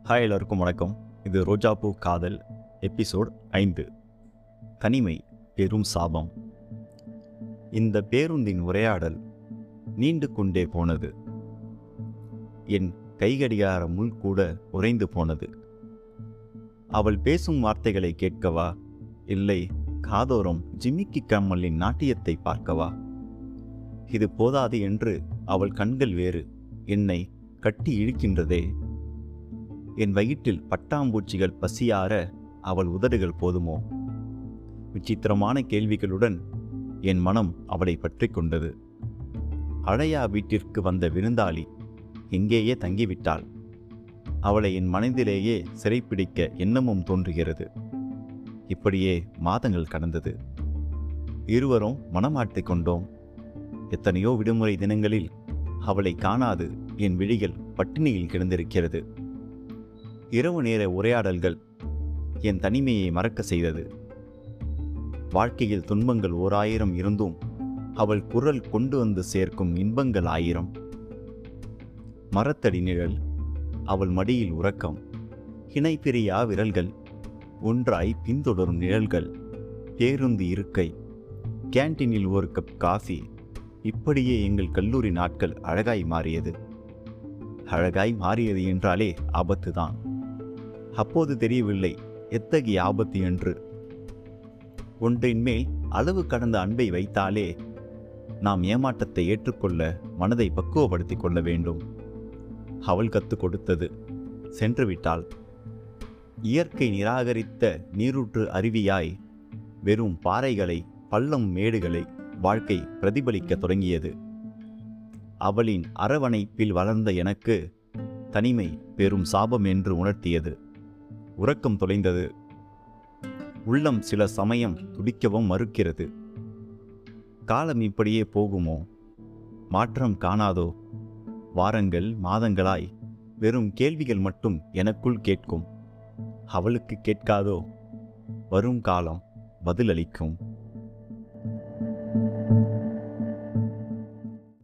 hi எல்லாருக்கும் வணக்கம் இது ரோஜாப்பூ காதல் எபிசோட் ஐந்து தனிமை பெரும் சாபம் இந்த பேருந்தின் உரையாடல் நீண்டு கொண்டே போனது என் கைகடிகார முள் கூட உறைந்து போனது அவள் பேசும் வார்த்தைகளை கேட்கவா இல்லை காதோரம் ஜிமிக்கி கம்மலின் நாட்டியத்தை பார்க்கவா இது போதாது என்று அவள் கண்கள் வேறு என்னை கட்டி இழுக்கின்றதே என் வயிற்றில் பட்டாம்பூச்சிகள் பசியார அவள் உதடுகள் போதுமோ விசித்திரமான கேள்விகளுடன் என் மனம் அவளை பற்றி கொண்டது அழையா வீட்டிற்கு வந்த விருந்தாளி எங்கேயே தங்கிவிட்டாள் அவளை என் மனதிலேயே சிறைப்பிடிக்க எண்ணமும் தோன்றுகிறது இப்படியே மாதங்கள் கடந்தது இருவரும் மனமாட்டிக் கொண்டோம் எத்தனையோ விடுமுறை தினங்களில் அவளை காணாது என் விழிகள் பட்டினியில் கிடந்திருக்கிறது இரவு நேர உரையாடல்கள் என் தனிமையை மறக்க செய்தது வாழ்க்கையில் துன்பங்கள் ஓர் ஆயிரம் இருந்தும் அவள் குரல் கொண்டு வந்து சேர்க்கும் இன்பங்கள் ஆயிரம் மரத்தடி நிழல் அவள் மடியில் உறக்கம் இணைப்பிரியா விரல்கள் ஒன்றாய் பின்தொடரும் நிழல்கள் பேருந்து இருக்கை கேன்டீனில் ஒரு கப் காஃபி இப்படியே எங்கள் கல்லூரி நாட்கள் அழகாய் மாறியது அழகாய் மாறியது என்றாலே ஆபத்துதான் அப்போது தெரியவில்லை எத்தகைய ஆபத்து என்று ஒன்றின் மேல் அளவு கடந்த அன்பை வைத்தாலே நாம் ஏமாற்றத்தை ஏற்றுக்கொள்ள மனதை பக்குவப்படுத்திக் கொள்ள வேண்டும் அவள் கற்றுக் கொடுத்தது சென்று விட்டாள் இயற்கை நிராகரித்த நீரூற்று அருவியாய் வெறும் பாறைகளை பள்ளம் மேடுகளை வாழ்க்கை பிரதிபலிக்க தொடங்கியது அவளின் அரவணைப்பில் வளர்ந்த எனக்கு தனிமை பெரும் சாபம் என்று உணர்த்தியது உறக்கம் தொலைந்தது உள்ளம் சில சமயம் துடிக்கவும் மறுக்கிறது காலம் இப்படியே போகுமோ மாற்றம் காணாதோ வாரங்கள் மாதங்களாய் வெறும் கேள்விகள் மட்டும் எனக்குள் கேட்கும் அவளுக்கு கேட்காதோ வரும் காலம் பதிலளிக்கும்